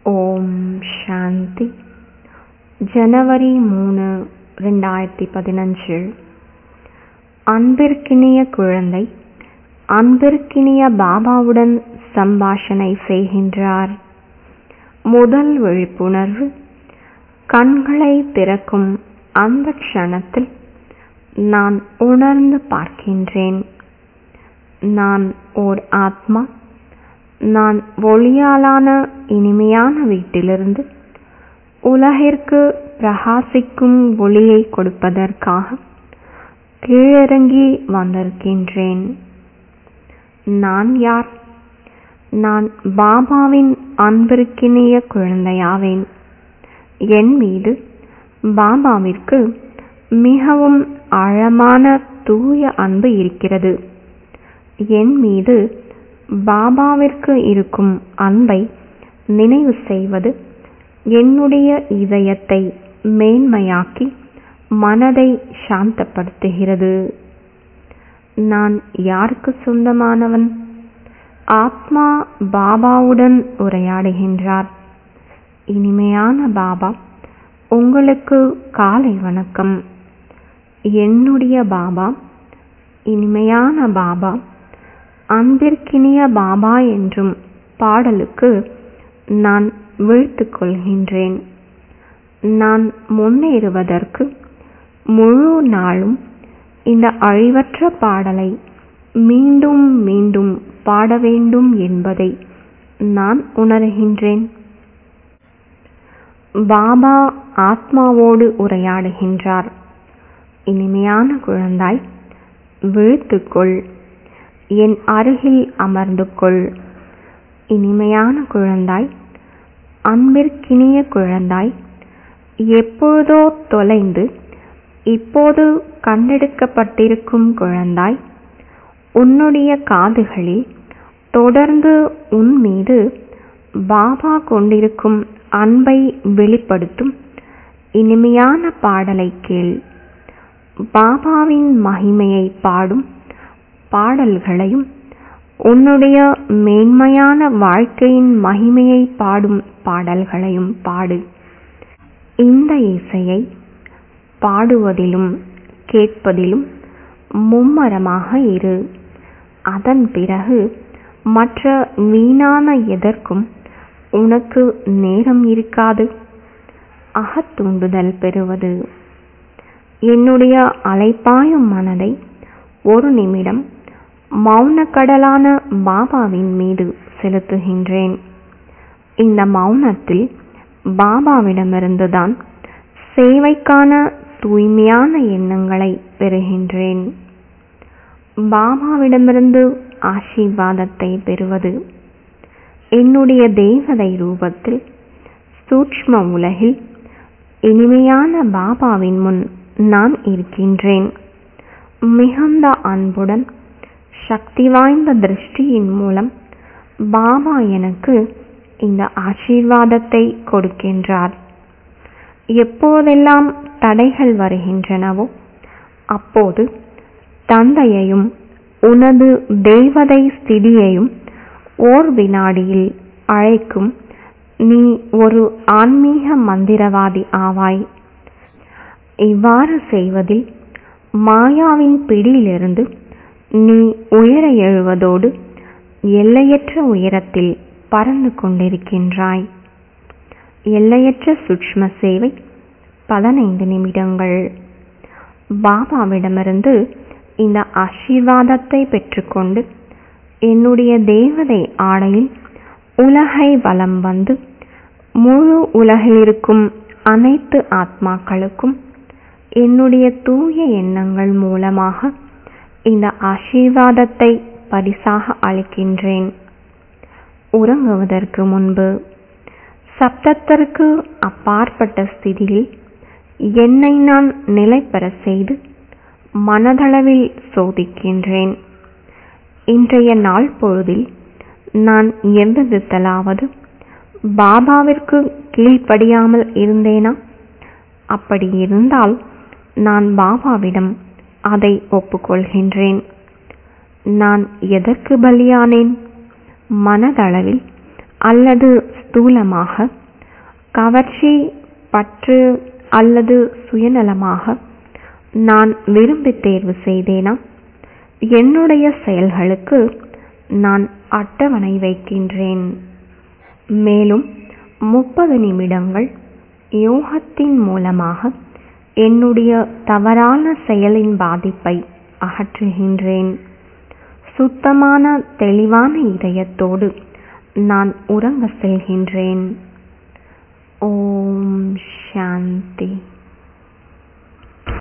ஓம் சாந்தி ஜனவரி மூணு ரெண்டாயிரத்தி பதினஞ்சு அன்பிற்கினிய குழந்தை அன்பிற்கினிய பாபாவுடன் சம்பாஷணை செய்கின்றார் முதல் விழிப்புணர்வு கண்களை திறக்கும் அந்த க்ஷணத்தில் நான் உணர்ந்து பார்க்கின்றேன் நான் ஓர் ஆத்மா நான் ஒளியாலான இனிமையான வீட்டிலிருந்து உலகிற்கு பிரகாசிக்கும் ஒளியை கொடுப்பதற்காக கீழிறங்கி வந்திருக்கின்றேன் நான் யார் நான் பாபாவின் அன்பிற்கினிய குழந்தையாவேன் என் மீது பாபாவிற்கு மிகவும் ஆழமான தூய அன்பு இருக்கிறது என் மீது பாபாவிற்கு இருக்கும் அன்பை நினைவு செய்வது என்னுடைய இதயத்தை மேன்மையாக்கி மனதை சாந்தப்படுத்துகிறது நான் யாருக்கு சொந்தமானவன் ஆத்மா பாபாவுடன் உரையாடுகின்றார் இனிமையான பாபா உங்களுக்கு காலை வணக்கம் என்னுடைய பாபா இனிமையான பாபா அன்பிற்கினிய பாபா என்றும் பாடலுக்கு நான் விழித்துக் கொள்கின்றேன் நான் முன்னேறுவதற்கு முழு நாளும் இந்த அழிவற்ற பாடலை மீண்டும் மீண்டும் பாட வேண்டும் என்பதை நான் உணர்கின்றேன் பாபா ஆத்மாவோடு உரையாடுகின்றார் இனிமையான குழந்தாய் விழித்துக்கொள் என் அருகில் அமர்ந்து கொள் இனிமையான குழந்தாய் அன்பிற்கினிய குழந்தாய் எப்பொழுதோ தொலைந்து இப்போது கண்டெடுக்கப்பட்டிருக்கும் குழந்தாய் உன்னுடைய காதுகளில் தொடர்ந்து உன் மீது பாபா கொண்டிருக்கும் அன்பை வெளிப்படுத்தும் இனிமையான பாடலை கேள் பாபாவின் மகிமையை பாடும் பாடல்களையும் உன்னுடைய மேன்மையான வாழ்க்கையின் மகிமையை பாடும் பாடல்களையும் பாடு இந்த இசையை பாடுவதிலும் கேட்பதிலும் மும்மரமாக இரு அதன் பிறகு மற்ற வீணான எதற்கும் உனக்கு நேரம் இருக்காது அகத்தூண்டுதல் பெறுவது என்னுடைய அலைப்பாயும் மனதை ஒரு நிமிடம் மௌன கடலான பாபாவின் மீது செலுத்துகின்றேன் இந்த மௌனத்தில் பாபாவிடமிருந்துதான் சேவைக்கான தூய்மையான எண்ணங்களை பெறுகின்றேன் பாபாவிடமிருந்து ஆசீர்வாதத்தை பெறுவது என்னுடைய தேவதை ரூபத்தில் சூட்ச்ம உலகில் இனிமையான பாபாவின் முன் நான் இருக்கின்றேன் மிகுந்த அன்புடன் சக்தி வாய்ந்த திருஷ்டியின் மூலம் பாபா எனக்கு இந்த ஆசீர்வாதத்தை கொடுக்கின்றார் எப்போதெல்லாம் தடைகள் வருகின்றனவோ அப்போது தந்தையையும் உனது தேவதை ஸ்திதியையும் ஓர் வினாடியில் அழைக்கும் நீ ஒரு ஆன்மீக மந்திரவாதி ஆவாய் இவ்வாறு செய்வதில் மாயாவின் பிடியிலிருந்து நீ உயர எழுவதோடு எல்லையற்ற உயரத்தில் பறந்து கொண்டிருக்கின்றாய் எல்லையற்ற சுஷ்ம சேவை பதினைந்து நிமிடங்கள் பாபாவிடமிருந்து இந்த ஆசீர்வாதத்தை பெற்றுக்கொண்டு என்னுடைய தேவதை ஆடையில் உலகை வலம் வந்து முழு உலகில் இருக்கும் அனைத்து ஆத்மாக்களுக்கும் என்னுடைய தூய எண்ணங்கள் மூலமாக இந்த ஆசீர்வாதத்தை பரிசாக அளிக்கின்றேன் உறங்குவதற்கு முன்பு சப்தத்திற்கு அப்பாற்பட்ட ஸ்திதியில் என்னை நான் நிலை பெற செய்து மனதளவில் சோதிக்கின்றேன் இன்றைய நாள் பொழுதில் நான் எவ்விதத்தலாவது பாபாவிற்கு கீழ்ப்படியாமல் இருந்தேனா அப்படி இருந்தால் நான் பாபாவிடம் அதை ஒப்புக்கொள்கின்றேன் நான் எதற்கு பலியானேன் மனதளவில் அல்லது ஸ்தூலமாக கவர்ச்சி பற்று அல்லது சுயநலமாக நான் விரும்பி தேர்வு செய்தேனா என்னுடைய செயல்களுக்கு நான் அட்டவணை வைக்கின்றேன் மேலும் முப்பது நிமிடங்கள் யோகத்தின் மூலமாக என்னுடைய தவறான செயலின் பாதிப்பை அகற்றுகின்றேன் சுத்தமான தெளிவான இதயத்தோடு நான் உறங்க செல்கின்றேன் ஓம் சாந்தி